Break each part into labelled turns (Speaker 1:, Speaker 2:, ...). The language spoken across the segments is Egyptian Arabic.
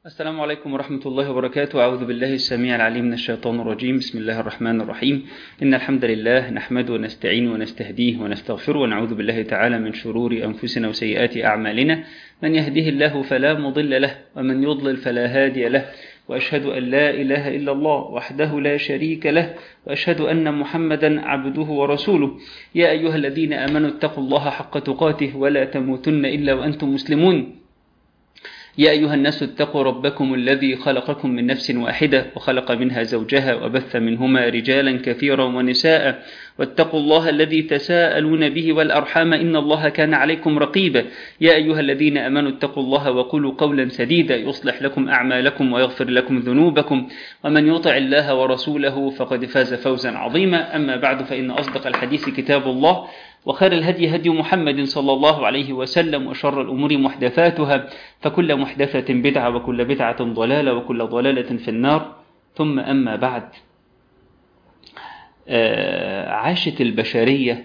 Speaker 1: السلام عليكم ورحمة الله وبركاته أعوذ بالله السميع العليم من الشيطان الرجيم بسم الله الرحمن الرحيم إن الحمد لله نحمده ونستعين ونستهديه ونستغفره ونعوذ بالله تعالى من شرور أنفسنا وسيئات أعمالنا من يهده الله فلا مضل له ومن يضلل فلا هادي له وأشهد أن لا إله إلا الله وحده لا شريك له وأشهد أن محمدا عبده ورسوله يا أيها الذين آمنوا اتقوا الله حق تقاته ولا تموتن إلا وأنتم مسلمون يا أيها الناس اتقوا ربكم الذي خلقكم من نفس واحدة وخلق منها زوجها وبث منهما رجالا كثيرا ونساء واتقوا الله الذي تساءلون به والأرحام إن الله كان عليكم رقيبا يا أيها الذين أمنوا اتقوا الله وقولوا قولا سديدا يصلح لكم أعمالكم ويغفر لكم ذنوبكم ومن يطع الله ورسوله فقد فاز فوزا عظيما أما بعد فإن أصدق الحديث كتاب الله وخير الهدي هدي محمد صلى الله عليه وسلم وشر الأمور محدثاتها فكل محدثة بدعة وكل بدعة ضلالة وكل ضلالة في النار ثم أما بعد عاشت البشرية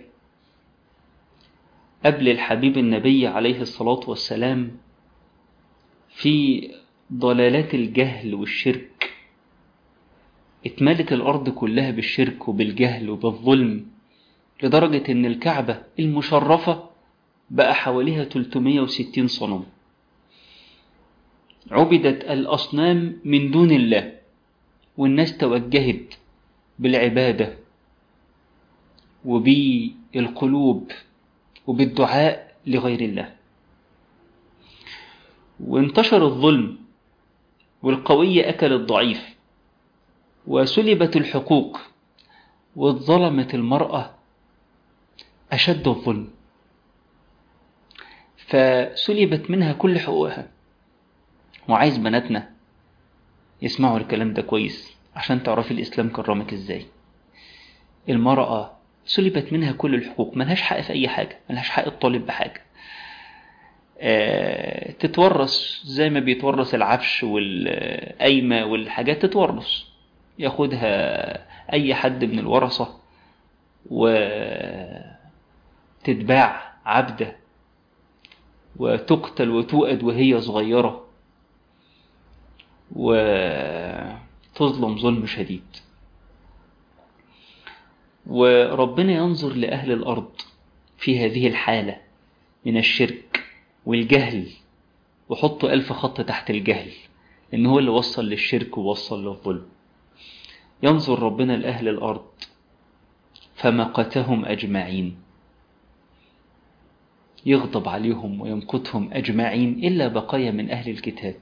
Speaker 1: قبل الحبيب النبي عليه الصلاة والسلام في ضلالات الجهل والشرك اتملت الأرض كلها بالشرك وبالجهل وبالظلم لدرجة إن الكعبة المشرفة بقى حواليها 360 صنم عبدت الأصنام من دون الله والناس توجهت بالعبادة وبالقلوب وبالدعاء لغير الله وانتشر الظلم والقوي أكل الضعيف وسلبت الحقوق واتظلمت المرأة أشد الظلم فسلبت منها كل حقوقها وعايز بناتنا يسمعوا الكلام ده كويس عشان تعرفي الإسلام كرمك إزاي المرأة سلبت منها كل الحقوق ملهاش حق في أي حاجة ملهاش حق الطالب بحاجة أه تتورث زي ما بيتورث العفش والقايمة والحاجات تتورث ياخدها أي حد من الورثة وتتباع عبدة وتقتل وتوأد وهي صغيرة وتظلم ظلم شديد وربنا ينظر لأهل الأرض في هذه الحالة من الشرك والجهل وحط ألف خط تحت الجهل إن هو اللي وصل للشرك ووصل للظلم ينظر ربنا لأهل الأرض فمقتهم أجمعين يغضب عليهم ويمقتهم أجمعين إلا بقايا من أهل الكتاب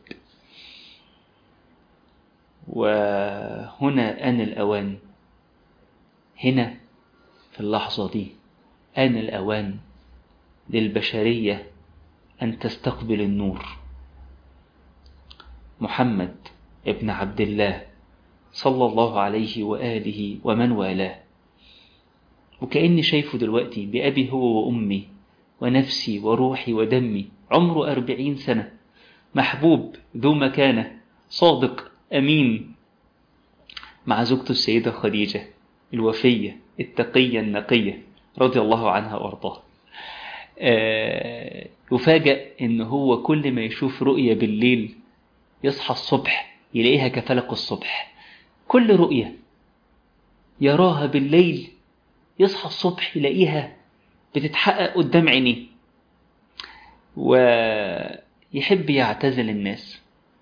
Speaker 1: وهنا آن الأوان هنا في اللحظة دي آن الأوان للبشرية أن تستقبل النور محمد ابن عبد الله صلى الله عليه وآله ومن والاه وكأني شايفه دلوقتي بأبي هو وأمي ونفسي وروحي ودمي عمره أربعين سنة محبوب ذو مكانة صادق أمين مع زوجته السيدة خديجة الوفية التقية النقية رضي الله عنها وارضاها أه يفاجأ إن هو كل ما يشوف رؤية بالليل يصحى الصبح يلاقيها كفلق الصبح كل رؤية يراها بالليل يصحى الصبح يلاقيها بتتحقق قدام عينيه ويحب يعتزل الناس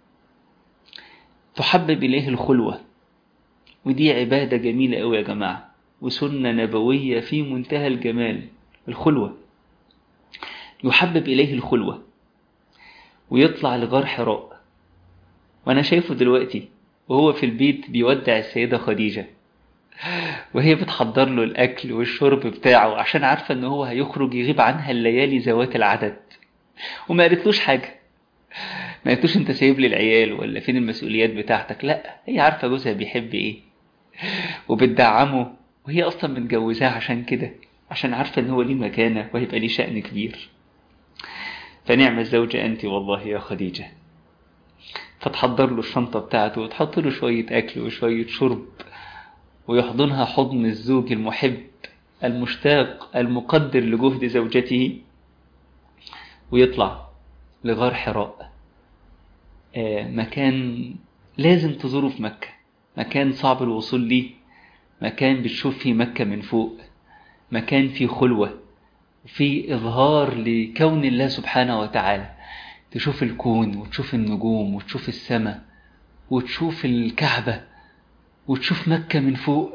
Speaker 1: تحبب إليه الخلوة ودي عبادة جميلة أوي يا جماعة وسنة نبوية في منتهى الجمال الخلوة يحبب إليه الخلوة ويطلع لغار حراء وأنا شايفه دلوقتي وهو في البيت بيودع السيدة خديجة وهي بتحضر له الأكل والشرب بتاعه عشان عارفة إن هو هيخرج يغيب عنها الليالي ذوات العدد وما قالتلوش حاجة ما قالتلوش أنت سايب لي العيال ولا فين المسؤوليات بتاعتك لا هي عارفة جوزها بيحب إيه وبتدعمه وهي أصلا متجوزاه عشان كده عشان عارفة إن هو ليه مكانة وهيبقى ليه شأن كبير فنعم الزوجة أنت والله يا خديجة فتحضر له الشنطة بتاعته وتحط له شوية أكل وشوية شرب ويحضنها حضن الزوج المحب المشتاق المقدر لجهد زوجته ويطلع لغار حراء آه، مكان لازم تزوره في مكة مكان صعب الوصول ليه مكان بتشوف فيه مكة من فوق مكان فيه خلوة في إظهار لكون الله سبحانه وتعالى تشوف الكون وتشوف النجوم وتشوف السماء وتشوف الكعبة وتشوف مكة من فوق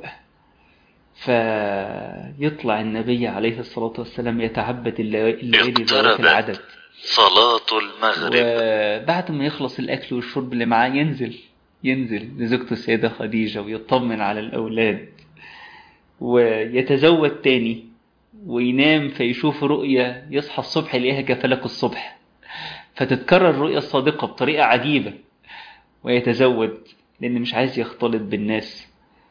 Speaker 1: فيطلع النبي عليه الصلاة والسلام يتعبد الليالي ذوات العدد
Speaker 2: صلاة المغرب
Speaker 1: وبعد ما يخلص الأكل والشرب اللي معاه ينزل ينزل لزوجته السيدة خديجة ويطمن على الأولاد ويتزوج تاني وينام فيشوف رؤية يصحى الصبح يلاقيها كفلك الصبح فتتكرر الرؤية الصادقة بطريقة عجيبة ويتزود لأن مش عايز يختلط بالناس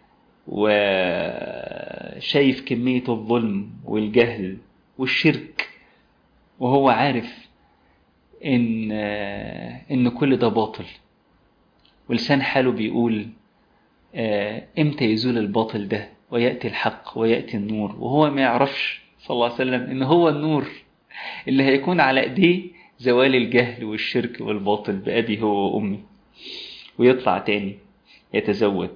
Speaker 1: وشايف كمية الظلم والجهل والشرك وهو عارف إن إن كل ده باطل ولسان حاله بيقول إمتى يزول الباطل ده ويأتي الحق ويأتي النور وهو ما يعرفش صلى الله عليه وسلم إن هو النور اللي هيكون على إيديه زوال الجهل والشرك والباطل بأبي هو وأمي ويطلع تاني يتزود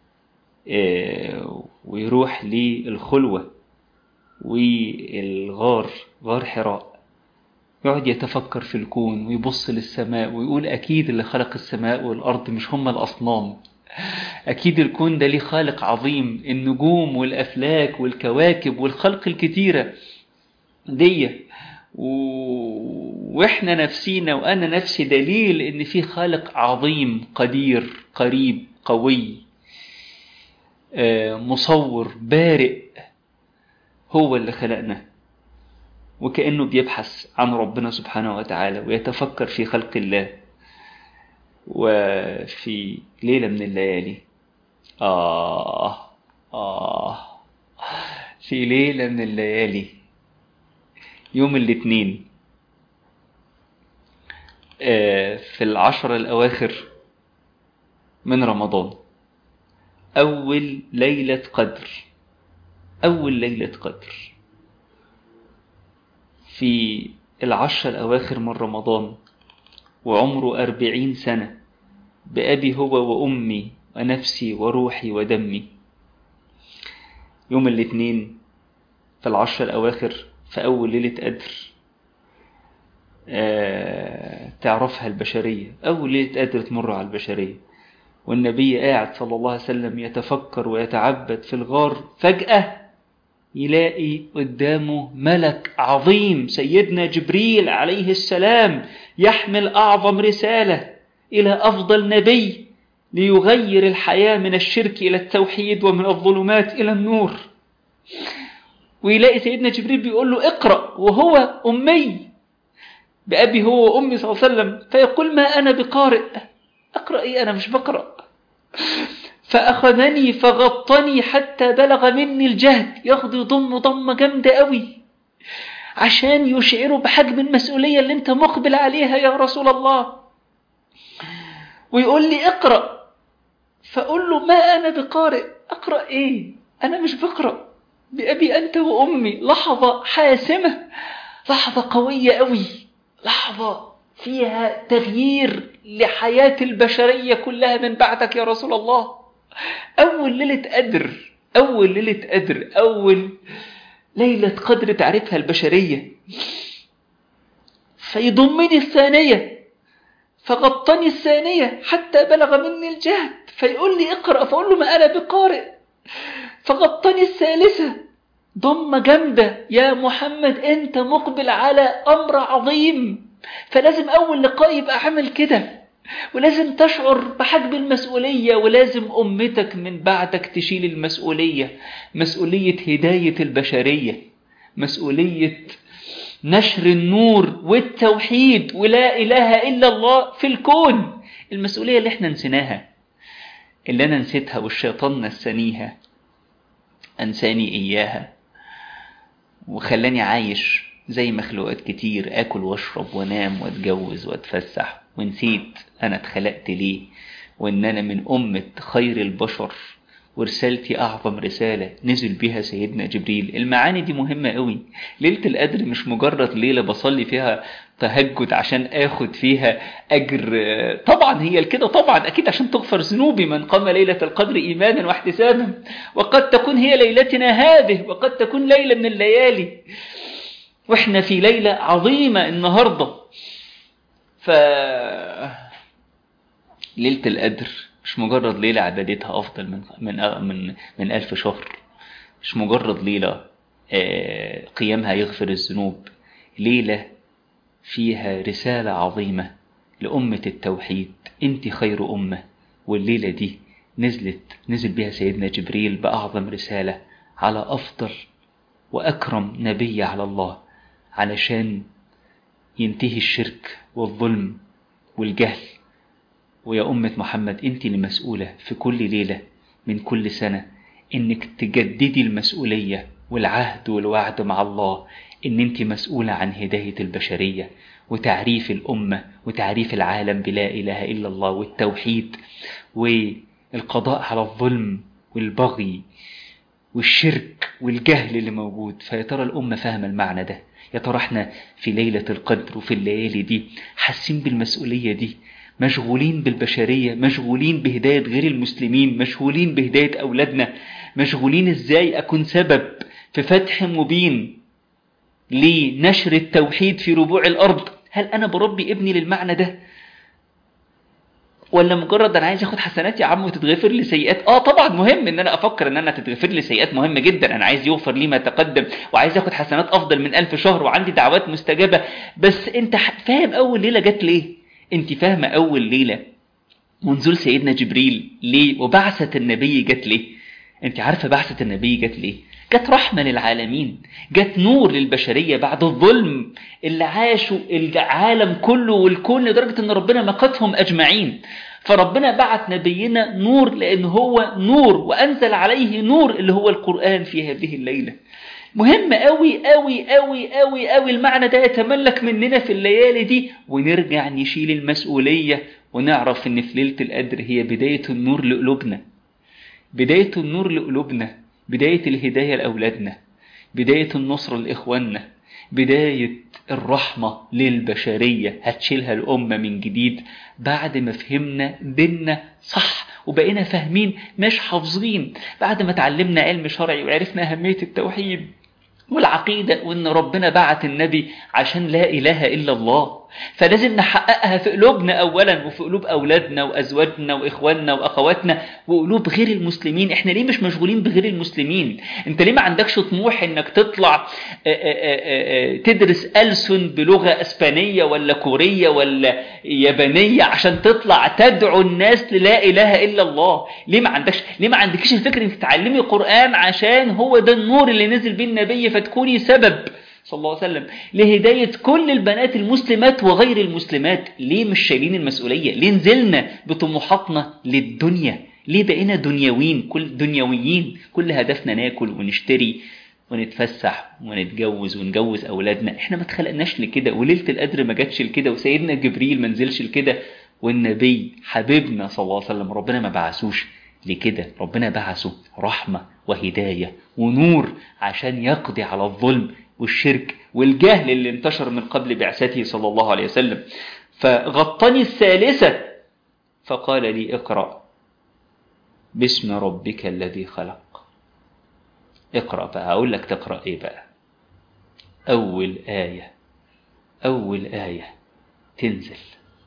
Speaker 1: ويروح للخلوة والغار غار حراء يقعد يتفكر في الكون ويبص للسماء ويقول أكيد اللي خلق السماء والأرض مش هم الأصنام أكيد الكون ده ليه خالق عظيم النجوم والأفلاك والكواكب والخلق الكتيرة دي و... وإحنا نفسينا وأنا نفسي دليل إن في خالق عظيم قدير قريب قوي مصور بارئ هو اللي خلقنا وكأنه بيبحث عن ربنا سبحانه وتعالى ويتفكر في خلق الله وفي ليلة من الليالي آه آه في ليلة من الليالي يوم الاثنين آه في العشر الأواخر من رمضان أول ليلة قدر أول ليلة قدر في العشر الأواخر من رمضان وعمره أربعين سنة بأبي هو وأمي ونفسي وروحي ودمي يوم الاثنين في العشر الأواخر في أول ليلة قدر آه تعرفها البشرية أول ليلة قدر تمر على البشرية والنبي قاعد صلى الله عليه وسلم يتفكر ويتعبد في الغار فجأة يلاقي قدامه ملك عظيم سيدنا جبريل عليه السلام يحمل أعظم رسالة إلى أفضل نبي ليغير الحياة من الشرك إلى التوحيد ومن الظلمات إلى النور ويلاقي سيدنا جبريل بيقول له اقرأ وهو أمي بأبي هو وأمي صلى الله عليه وسلم فيقول ما أنا بقارئ أقرأ إيه أنا مش بقرأ فأخذني فغطني حتى بلغ مني الجهد ياخد يضم ضمة جامدة قوي عشان يشعروا بحجم المسؤولية اللي انت مقبل عليها يا رسول الله ويقول لي اقرأ فأقول له ما أنا بقارئ أقرأ إيه أنا مش بقرأ بأبي أنت وأمي لحظة حاسمة لحظة قوية قوي لحظة فيها تغيير لحياة البشرية كلها من بعدك يا رسول الله أول ليلة قدر أول ليلة قدر أول ليلة قدر تعرفها البشرية فيضمني الثانية فغطني الثانية حتى بلغ مني الجهد فيقول لي اقرأ فأقول له ما أنا بقارئ فغطني الثالثة ضمة جامدة يا محمد أنت مقبل على أمر عظيم فلازم أول لقاء يبقى عامل كده ولازم تشعر بحجم المسؤولية ولازم أمتك من بعدك تشيل المسؤولية مسؤولية هداية البشرية مسؤولية نشر النور والتوحيد ولا إله إلا الله في الكون المسؤولية اللي احنا نسيناها اللي أنا نسيتها والشيطان نسانيها أنساني إياها وخلاني عايش زي مخلوقات كتير آكل واشرب وانام واتجوز واتفسح ونسيت أنا اتخلقت ليه وإن أنا من أمة خير البشر ورسالتي أعظم رسالة نزل بها سيدنا جبريل المعاني دي مهمة قوي ليلة القدر مش مجرد ليلة بصلي فيها تهجد عشان اخد فيها اجر طبعا هي كده طبعا اكيد عشان تغفر ذنوبي من قام ليلة القدر ايمانا واحتسابا وقد تكون هي ليلتنا هذه وقد تكون ليلة من الليالي واحنا في ليلة عظيمة النهاردة ف ليلة القدر مش مجرد ليلة عبادتها أفضل من من من من ألف شهر مش مجرد ليلة قيامها يغفر الذنوب ليلة فيها رسالة عظيمة لأمة التوحيد أنت خير أمة والليلة دي نزلت نزل بها سيدنا جبريل بأعظم رسالة على أفضل وأكرم نبي على الله علشان ينتهي الشرك والظلم والجهل ويا أمة محمد أنت اللي مسؤولة في كل ليلة من كل سنة إنك تجددي المسؤولية والعهد والوعد مع الله إن أنت مسؤولة عن هداية البشرية وتعريف الأمة وتعريف العالم بلا إله إلا الله والتوحيد والقضاء على الظلم والبغي والشرك والجهل اللي موجود فيا ترى الأمة فاهمة المعنى ده يا ترى احنا في ليلة القدر وفي الليالي دي حاسين بالمسؤولية دي مشغولين بالبشرية مشغولين بهداية غير المسلمين مشغولين بهداية أولادنا مشغولين إزاي أكون سبب في فتح مبين لنشر التوحيد في ربوع الأرض هل أنا بربي ابني للمعنى ده ولا مجرد انا عايز اخد حسنات يا عم وتتغفر لي سيئات اه طبعا مهم ان انا افكر ان انا تتغفر لي سيئات مهم جدا انا عايز يغفر لي ما تقدم وعايز اخد حسنات افضل من ألف شهر وعندي دعوات مستجابه بس انت فاهم اول ليله جت ليه انت فاهمه اول ليله ونزول سيدنا جبريل ليه وبعثه النبي جت ليه انت عارفه بعثه النبي جت ليه جت رحمة للعالمين جت نور للبشرية بعد الظلم اللي عاشوا العالم كله والكون لدرجة ان ربنا مقتهم اجمعين فربنا بعت نبينا نور لان هو نور وانزل عليه نور اللي هو القرآن في هذه الليلة مهم قوي قوي قوي قوي قوي المعنى ده يتملك مننا في الليالي دي ونرجع نشيل المسؤولية ونعرف ان في ليلة القدر هي بداية النور لقلوبنا بداية النور لقلوبنا بداية الهداية لأولادنا بداية النصر لإخواننا بداية الرحمة للبشرية هتشيلها الأمة من جديد بعد ما فهمنا ديننا صح وبقينا فاهمين مش حافظين بعد ما تعلمنا علم شرعي وعرفنا أهمية التوحيد والعقيدة وإن ربنا بعت النبي عشان لا إله إلا الله فلازم نحققها في قلوبنا أولا وفي قلوب أولادنا وأزواجنا وإخواننا وأخواتنا وقلوب غير المسلمين إحنا ليه مش مشغولين بغير المسلمين أنت ليه ما عندكش طموح إنك تطلع تدرس ألسن بلغة أسبانية ولا كورية ولا يابانية عشان تطلع تدعو الناس للا إله إلا الله ليه ما عندكش ليه ما عندكش الفكر إنك تتعلمي قرآن عشان هو ده النور اللي نزل بيه النبي فتكوني سبب صلى الله عليه وسلم لهداية كل البنات المسلمات وغير المسلمات ليه مش شايلين المسؤولية ليه نزلنا بطموحاتنا للدنيا ليه بقينا دنيويين كل دنيويين كل هدفنا ناكل ونشتري ونتفسح ونتجوز ونجوز اولادنا احنا ما اتخلقناش لكده وليله القدر ما جاتش لكده وسيدنا جبريل ما نزلش لكده والنبي حبيبنا صلى الله عليه وسلم ربنا ما بعثوش لكده ربنا بعثه رحمه وهدايه ونور عشان يقضي على الظلم والشرك والجهل اللي انتشر من قبل بعثته صلى الله عليه وسلم فغطني الثالثة فقال لي اقرأ باسم ربك الذي خلق اقرأ بقى أقول لك تقرأ إيه بقى أول آية أول آية تنزل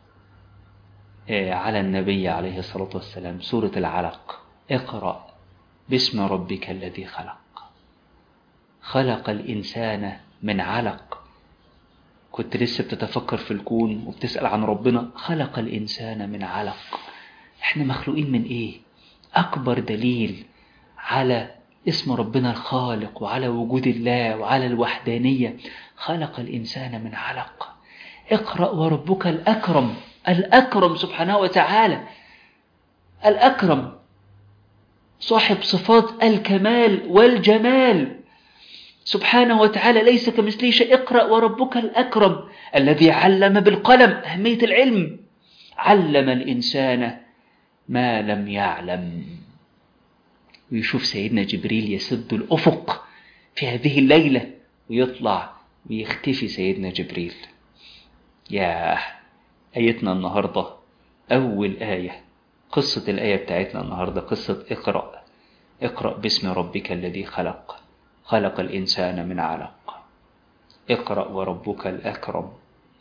Speaker 1: على النبي عليه الصلاة والسلام سورة العلق اقرأ باسم ربك الذي خلق خلق الإنسان من علق كنت لسه بتتفكر في الكون وبتسأل عن ربنا خلق الإنسان من علق احنا مخلوقين من ايه أكبر دليل على اسم ربنا الخالق وعلى وجود الله وعلى الوحدانية خلق الإنسان من علق اقرأ وربك الأكرم الأكرم سبحانه وتعالى الأكرم صاحب صفات الكمال والجمال سبحانه وتعالى ليس كمثله شيء اقرأ وربك الأكرم الذي علم بالقلم أهمية العلم علم الإنسان ما لم يعلم ويشوف سيدنا جبريل يسد الأفق في هذه الليلة ويطلع ويختفي سيدنا جبريل يا آيتنا النهاردة أول آية قصة الآية بتاعتنا النهاردة قصة اقرأ اقرأ باسم ربك الذي خلق خلق الإنسان من علق اقرأ وربك الأكرم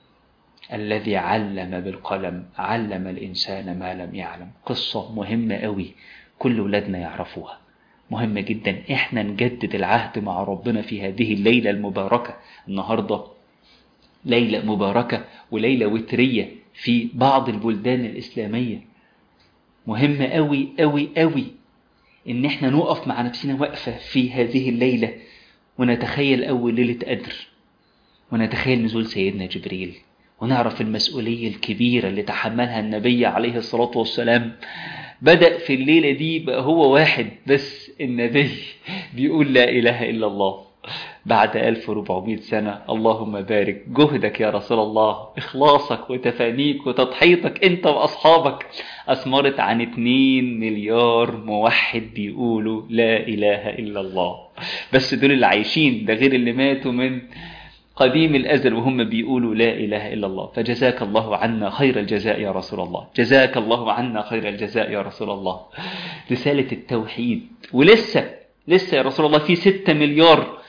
Speaker 1: الذي علم بالقلم علم الإنسان ما لم يعلم قصة مهمة قوي كل ولادنا يعرفوها مهمة جدا احنا نجدد العهد مع ربنا في هذه الليلة المباركة النهاردة ليلة مباركة وليلة وترية في بعض البلدان الإسلامية مهمة قوي قوي قوي ان احنا نقف مع نفسنا وقفة في هذه الليلة ونتخيل أول ليلة قدر ونتخيل نزول سيدنا جبريل ونعرف المسؤولية الكبيرة اللي تحملها النبي عليه الصلاة والسلام بدأ في الليلة دي بقى هو واحد بس النبي بيقول لا إله إلا الله بعد 1400 سنة اللهم بارك جهدك يا رسول الله إخلاصك وتفانيك وتضحيتك أنت وأصحابك أثمرت عن 2 مليار موحد بيقولوا لا إله إلا الله بس دول اللي عايشين ده غير اللي ماتوا من قديم الأزل وهم بيقولوا لا إله إلا الله فجزاك الله عنا خير الجزاء يا رسول الله جزاك الله عنا خير الجزاء يا رسول الله رسالة التوحيد ولسه لسه يا رسول الله في ستة مليار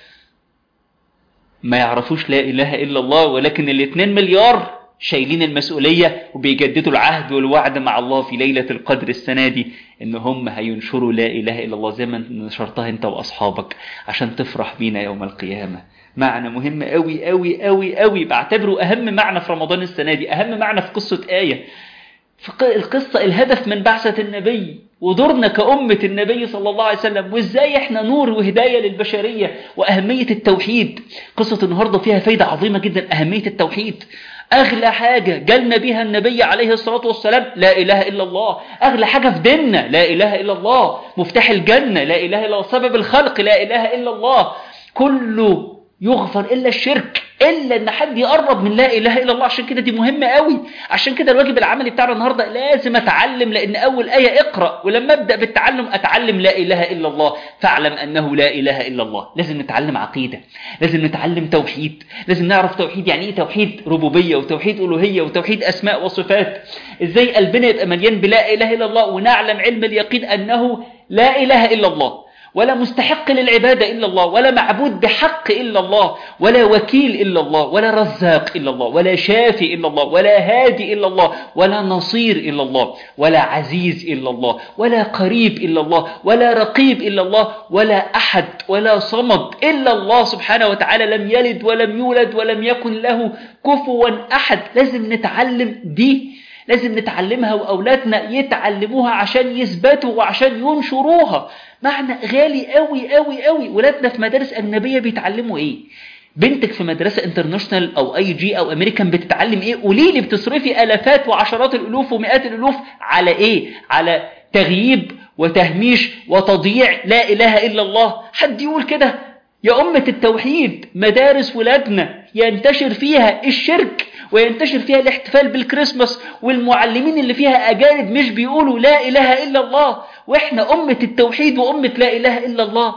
Speaker 1: ما يعرفوش لا إله إلا الله ولكن الاثنين مليار شايلين المسؤولية وبيجددوا العهد والوعد مع الله في ليلة القدر السنة دي إن هم هينشروا لا إله إلا الله زي ما نشرتها أنت وأصحابك عشان تفرح بينا يوم القيامة معنى مهم قوي قوي قوي قوي بعتبره أهم معنى في رمضان السنة دي أهم معنى في قصة آية في القصة الهدف من بعثة النبي ودورنا كأمة النبي صلى الله عليه وسلم وإزاي إحنا نور وهداية للبشرية وأهمية التوحيد قصة النهاردة فيها فايدة عظيمة جدا أهمية التوحيد أغلى حاجة جالنا بيها النبي عليه الصلاة والسلام لا إله إلا الله أغلى حاجة في ديننا لا إله إلا الله مفتاح الجنة لا إله إلا الله سبب الخلق لا إله إلا الله كله يغفر إلا الشرك إلا إن حد يقرب من لا إله إلا الله عشان كده دي مهمة قوي عشان كده الواجب العملي بتاعنا النهاردة لازم أتعلم لأن أول آية اقرأ ولما أبدأ بالتعلم أتعلم لا إله إلا الله فاعلم أنه لا إله إلا الله لازم نتعلم عقيدة لازم نتعلم توحيد لازم نعرف توحيد يعني إيه توحيد ربوبية وتوحيد ألوهية وتوحيد أسماء وصفات إزاي قلبنا يبقى مليان بلا إله إلا الله ونعلم علم اليقين أنه لا إله إلا الله ولا مستحق للعبادة إلا الله ولا معبود بحق إلا الله ولا وكيل إلا الله ولا رزاق إلا الله ولا شافي إلا الله ولا هادي إلا الله ولا نصير إلا الله ولا عزيز إلا الله ولا قريب إلا الله ولا رقيب إلا الله ولا أحد ولا صمد إلا الله سبحانه وتعالى لم يلد ولم يولد ولم يكن له كفوا أحد لازم نتعلم دي لازم نتعلمها وأولادنا يتعلموها عشان يثبتوا وعشان ينشروها معنى غالي قوي قوي قوي ولادنا في مدارس أجنبية بيتعلموا إيه بنتك في مدرسة انترناشونال أو أي جي أو أمريكان بتتعلم إيه قولي لي بتصرفي آلافات وعشرات الألوف ومئات الألوف على إيه على تغييب وتهميش وتضييع لا إله إلا الله حد يقول كده يا أمة التوحيد مدارس ولادنا ينتشر فيها الشرك وينتشر فيها الاحتفال بالكريسماس والمعلمين اللي فيها أجانب مش بيقولوا لا إله إلا الله وإحنا أمة التوحيد وأمة لا إله إلا الله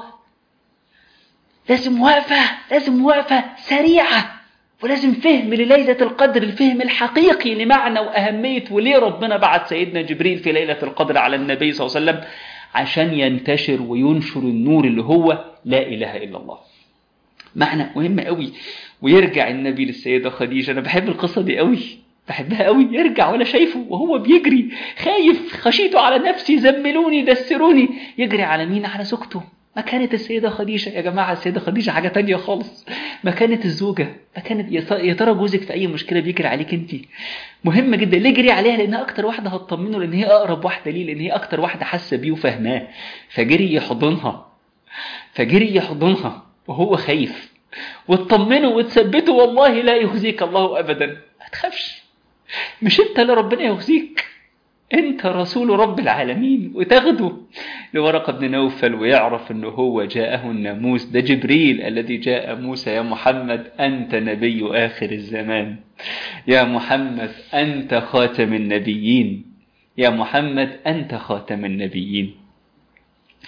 Speaker 1: لازم وقفة لازم وقفة سريعة ولازم فهم لليلة القدر الفهم الحقيقي لمعنى وأهمية وليه ربنا بعت سيدنا جبريل في ليلة القدر على النبي صلى الله عليه وسلم عشان ينتشر وينشر النور اللي هو لا إله إلا الله معنى مهم قوي ويرجع النبي للسيدة خديجة أنا بحب القصة دي قوي بحبها قوي يرجع ولا شايفه وهو بيجري خايف خشيته على نفسي زملوني دسروني يجري على مين على زوجته مكانة السيدة خديجة يا جماعة السيدة خديجة حاجة تانية خالص مكانة الزوجة مكانة يا ترى جوزك في أي مشكلة بيجري عليك أنت مهمة جدا ليه جري عليها لأنها أكتر واحدة هتطمنه لأن هي أقرب واحدة ليه لأن هي أكتر واحدة حاسة بيه وفاهماه فجري يحضنها فجري يحضنها وهو خايف وتطمنه وتثبته والله لا يخزيك الله أبدا ما تخافش مش أنت اللي ربنا يخزيك أنت رسول رب العالمين وتاخده لورقة بن نوفل ويعرف أنه هو جاءه الناموس ده جبريل الذي جاء موسى يا محمد أنت نبي آخر الزمان يا محمد أنت خاتم النبيين يا محمد أنت خاتم النبيين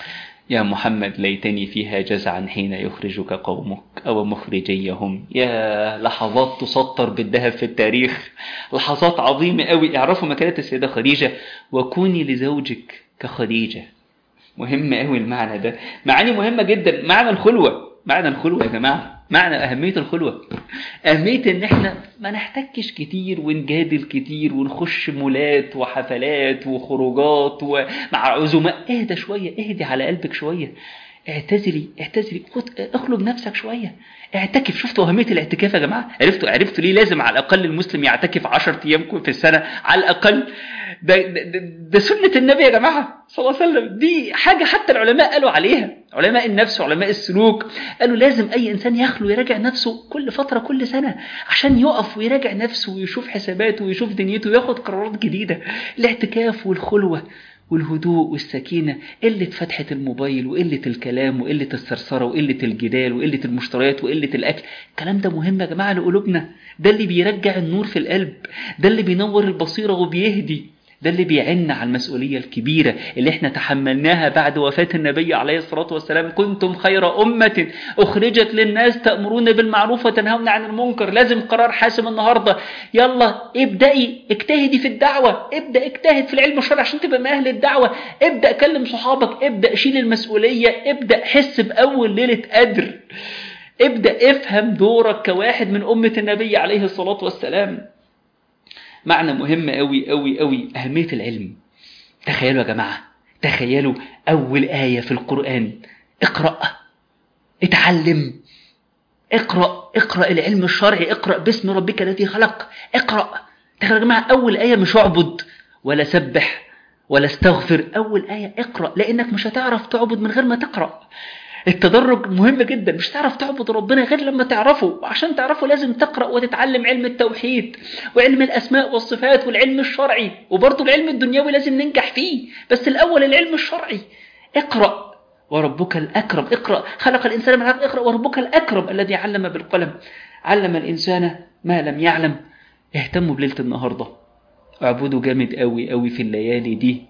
Speaker 1: يا محمد ليتني فيها جزعا حين يخرجك قومك أو مخرجيهم يا لحظات تسطر بالذهب في التاريخ لحظات عظيمة قوي اعرفوا مكانة السيدة خديجة وكوني لزوجك كخديجة مهم قوي المعنى ده معاني مهمة جدا معنى الخلوة معنى الخلوة يا جماعة معنى أهمية الخلوة أهمية إن إحنا ما نحتكش كتير ونجادل كتير ونخش مولات وحفلات وخروجات ومع عزماء اهدى شوية اهدي على قلبك شوية اعتزلي اعتزلي خد اخلق نفسك شوية اعتكف شفتوا أهمية الاعتكاف يا جماعة عرفتوا عرفتوا ليه لازم على الأقل المسلم يعتكف 10 أيام في السنة على الأقل ده, ده, ده, ده سنة النبي يا جماعة صلى الله عليه وسلم دي حاجة حتى العلماء قالوا عليها علماء النفس وعلماء السلوك قالوا لازم أي إنسان يخلو يراجع نفسه كل فترة كل سنة عشان يقف ويراجع نفسه ويشوف حساباته ويشوف دنيته وياخد قرارات جديدة الاعتكاف والخلوة والهدوء والسكينة قلة فتحة الموبايل وقلة الكلام وقلة الثرثرة وقلة الجدال وقلة المشتريات وقلة الأكل الكلام ده مهم يا جماعة لقلوبنا ده اللي بيرجع النور في القلب ده اللي بينور البصيرة وبيهدي ده اللي بيعنا على المسؤولية الكبيرة اللي احنا تحملناها بعد وفاة النبي عليه الصلاة والسلام كنتم خير أمة أخرجت للناس تأمرون بالمعروف وتنهون عن المنكر لازم قرار حاسم النهاردة يلا ابدأي اجتهدي في الدعوة ابدأ اجتهد في العلم الشرعي عشان تبقى من أهل الدعوة ابدأ كلم صحابك ابدأ شيل المسؤولية ابدأ حس بأول ليلة قدر ابدأ افهم دورك كواحد من أمة النبي عليه الصلاة والسلام معنى مهم قوي قوي قوي أهمية العلم تخيلوا يا جماعة تخيلوا أول آية في القرآن اقرأ اتعلم اقرأ اقرأ العلم الشرعي اقرأ باسم ربك الذي خلق اقرأ تخيلوا يا جماعة أول آية مش اعبد ولا سبح ولا استغفر أول آية اقرأ لأنك مش هتعرف تعبد من غير ما تقرأ التدرج مهم جدا مش تعرف تعبد ربنا غير لما تعرفه وعشان تعرفه لازم تقرأ وتتعلم علم التوحيد وعلم الأسماء والصفات والعلم الشرعي وبرضه العلم الدنيوي لازم ننجح فيه بس الأول العلم الشرعي اقرأ وربك الأكرم اقرأ خلق الإنسان من عقل اقرأ وربك الأكرم الذي علم بالقلم علم الإنسان ما لم يعلم اهتموا بليلة النهاردة اعبدوا جامد قوي قوي في الليالي دي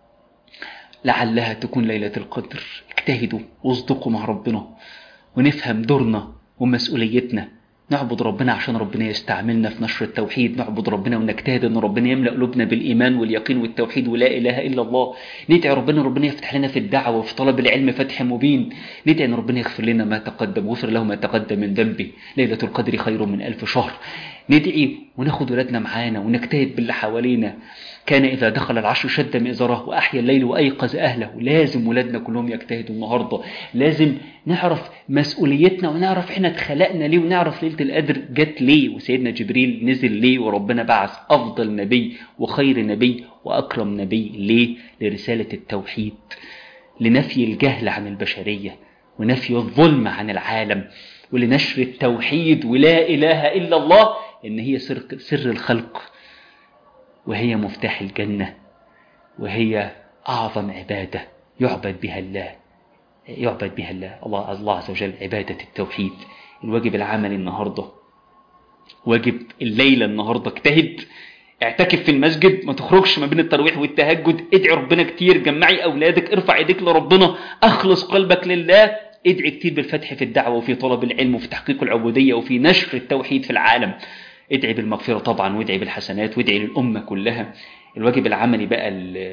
Speaker 1: لعلها تكون ليلة القدر اجتهدوا واصدقوا مع ربنا ونفهم دورنا ومسؤوليتنا نعبد ربنا عشان ربنا يستعملنا في نشر التوحيد نعبد ربنا ونجتهد ان ربنا يملأ قلوبنا بالإيمان واليقين والتوحيد ولا إله إلا الله ندعي ربنا ربنا يفتح لنا في الدعوة وفي طلب العلم فتح مبين ندعي ان ربنا يغفر لنا ما تقدم وغفر له ما تقدم من ذنبه ليلة القدر خير من ألف شهر ندعي وناخد ولادنا معانا ونجتهد باللي حوالينا كان إذا دخل العشر شد مئزره وأحيا الليل وأيقظ أهله لازم ولادنا كلهم يجتهدوا النهاردة لازم نعرف مسؤوليتنا ونعرف احنا اتخلقنا ليه ونعرف ليلة القدر جت ليه وسيدنا جبريل نزل ليه وربنا بعث أفضل نبي وخير نبي وأكرم نبي ليه لرسالة التوحيد لنفي الجهل عن البشرية ونفي الظلم عن العالم ولنشر التوحيد ولا إله إلا الله إن هي سر, سر الخلق وهي مفتاح الجنة وهي أعظم عبادة يعبد بها الله يعبد بها الله الله الله عز وجل عبادة التوحيد الواجب العملي النهاردة واجب الليلة النهاردة اجتهد اعتكف في المسجد ما تخرجش ما بين الترويح والتهجد ادعي ربنا كتير جمعي أولادك ارفع ايديك لربنا اخلص قلبك لله ادعي كتير بالفتح في الدعوة وفي طلب العلم وفي تحقيق العبودية وفي نشر التوحيد في العالم ادعي بالمغفرة طبعا وادعي بالحسنات وادعي للأمة كلها الواجب العملي بقى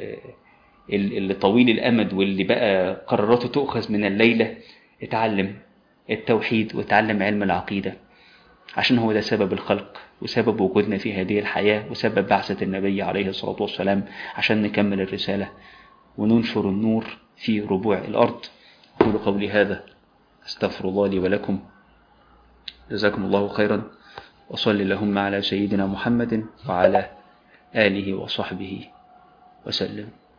Speaker 1: اللي طويل الأمد واللي بقى قراراته تؤخذ من الليلة اتعلم التوحيد وتعلم علم العقيدة عشان هو ده سبب الخلق وسبب وجودنا في هذه الحياة وسبب بعثة النبي عليه الصلاة والسلام عشان نكمل الرسالة وننشر النور في ربوع الأرض أقول قولي هذا أستغفر الله لي ولكم جزاكم الله خيرا وصل اللهم على سيدنا محمد وعلى آله وصحبه وسلم